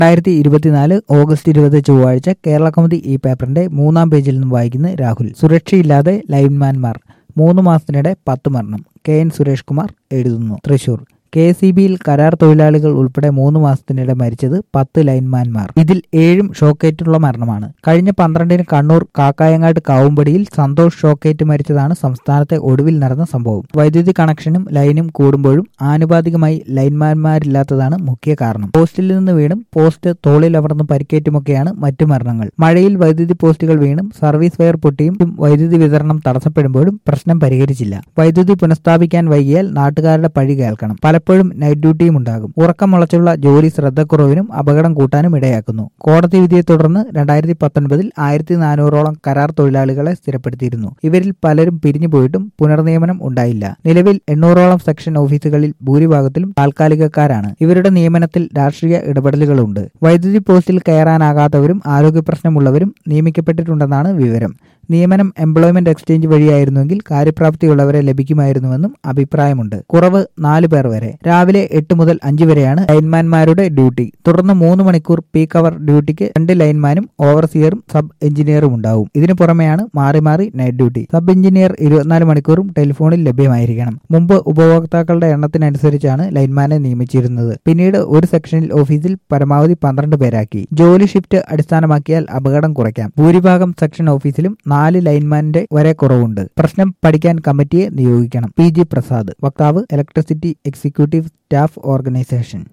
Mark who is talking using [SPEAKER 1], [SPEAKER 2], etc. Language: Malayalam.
[SPEAKER 1] രണ്ടായിരത്തി ഇരുപത്തിനാല് ഓഗസ്റ്റ് ഇരുപത് ചൊവ്വാഴ്ച കേരള കൗമുദി ഈ പേപ്പറിന്റെ മൂന്നാം പേജിൽ നിന്നും വായിക്കുന്ന രാഹുൽ സുരക്ഷയില്ലാതെ ലൈൻമാൻമാർ മൂന്ന് മാസത്തിനിടെ പത്ത് മരണം കെ എൻ സുരേഷ് കുമാർ എഴുതുന്നു തൃശൂർ കെ സി ബിയിൽ കരാർ തൊഴിലാളികൾ ഉൾപ്പെടെ മൂന്ന് മാസത്തിനിടെ മരിച്ചത് പത്ത് ലൈൻമാൻമാർ ഇതിൽ ഏഴും ഷോക്കേറ്റുള്ള മരണമാണ് കഴിഞ്ഞ പന്ത്രണ്ടിന് കണ്ണൂർ കാക്കായങ്ങാട് കാവുമ്പടിയിൽ സന്തോഷ് ഷോക്കേറ്റ് മരിച്ചതാണ് സംസ്ഥാനത്തെ ഒടുവിൽ നടന്ന സംഭവം വൈദ്യുതി കണക്ഷനും ലൈനും കൂടുമ്പോഴും ആനുപാതികമായി ലൈൻമാൻമാരില്ലാത്തതാണ് മുഖ്യ കാരണം പോസ്റ്റിൽ നിന്ന് വീണും പോസ്റ്റ് തോളിൽ അമർന്നും പരിക്കേറ്റുമൊക്കെയാണ് മറ്റു മരണങ്ങൾ മഴയിൽ വൈദ്യുതി പോസ്റ്റുകൾ വീണും സർവീസ് വയർ പൊട്ടിയും വൈദ്യുതി വിതരണം തടസ്സപ്പെടുമ്പോഴും പ്രശ്നം പരിഹരിച്ചില്ല വൈദ്യുതി പുനഃസ്ഥാപിക്കാൻ വൈകിയാൽ നാട്ടുകാരുടെ പഴി കേൾക്കണം പലപ്പോഴും നൈറ്റ് ഡ്യൂട്ടിയും ഉണ്ടാകും ഉറക്കം മുളച്ചുള്ള ജോലി ശ്രദ്ധക്കുറവിനും അപകടം കൂട്ടാനും ഇടയാക്കുന്നു കോടതി വിധിയെ തുടർന്ന് രണ്ടായിരത്തി പത്തൊൻപതിൽ ആയിരത്തി നാനൂറോളം കരാർ തൊഴിലാളികളെ സ്ഥിരപ്പെടുത്തിയിരുന്നു ഇവരിൽ പലരും പിരിഞ്ഞുപോയിട്ടും പുനർനിയമനം ഉണ്ടായില്ല നിലവിൽ എണ്ണൂറോളം സെക്ഷൻ ഓഫീസുകളിൽ ഭൂരിഭാഗത്തിലും താൽക്കാലികക്കാരാണ് ഇവരുടെ നിയമനത്തിൽ രാഷ്ട്രീയ ഇടപെടലുകളുണ്ട് വൈദ്യുതി പോസ്റ്റിൽ കയറാനാകാത്തവരും ആരോഗ്യ പ്രശ്നമുള്ളവരും നിയമിക്കപ്പെട്ടിട്ടുണ്ടെന്നാണ് വിവരം നിയമനം എംപ്ലോയ്മെന്റ് എക്സ്ചേഞ്ച് വഴിയായിരുന്നുവെങ്കിൽ കാര്യപ്രാപ്തിയുള്ളവരെ ലഭിക്കുമായിരുന്നുവെന്നും അഭിപ്രായമുണ്ട് കുറവ് നാല് പേർ വരെ രാവിലെ എട്ട് മുതൽ അഞ്ച് വരെയാണ് ലൈൻമാൻമാരുടെ ഡ്യൂട്ടി തുടർന്ന് മൂന്ന് മണിക്കൂർ പീക്ക് അവർ ഡ്യൂട്ടിക്ക് രണ്ട് ലൈൻമാനും ഓവർസിയറും സബ് എഞ്ചിനീയറും ഉണ്ടാവും ഇതിനു പുറമെയാണ് മാറി മാറി നൈറ്റ് ഡ്യൂട്ടി സബ് എഞ്ചിനീയർ ഇരുപത്തിനാല് മണിക്കൂറും ടെലിഫോണിൽ ലഭ്യമായിരിക്കണം മുമ്പ് ഉപഭോക്താക്കളുടെ എണ്ണത്തിനനുസരിച്ചാണ് ലൈൻമാനെ നിയമിച്ചിരുന്നത് പിന്നീട് ഒരു സെക്ഷനിൽ ഓഫീസിൽ പരമാവധി പന്ത്രണ്ട് പേരാക്കി ജോലി ഷിഫ്റ്റ് അടിസ്ഥാനമാക്കിയാൽ അപകടം കുറയ്ക്കാം ഭൂരിഭാഗം സെക്ഷൻ ഓഫീസിലും നാല് ലൈൻമാന്റെ വരെ കുറവുണ്ട് പ്രശ്നം പഠിക്കാൻ കമ്മിറ്റിയെ നിയോഗിക്കണം പി ജി പ്രസാദ് വക്താവ് ഇലക്ട്രിസിറ്റി എക്സിക്യൂട്ടീവ് സ്റ്റാഫ് ഓർഗനൈസേഷൻ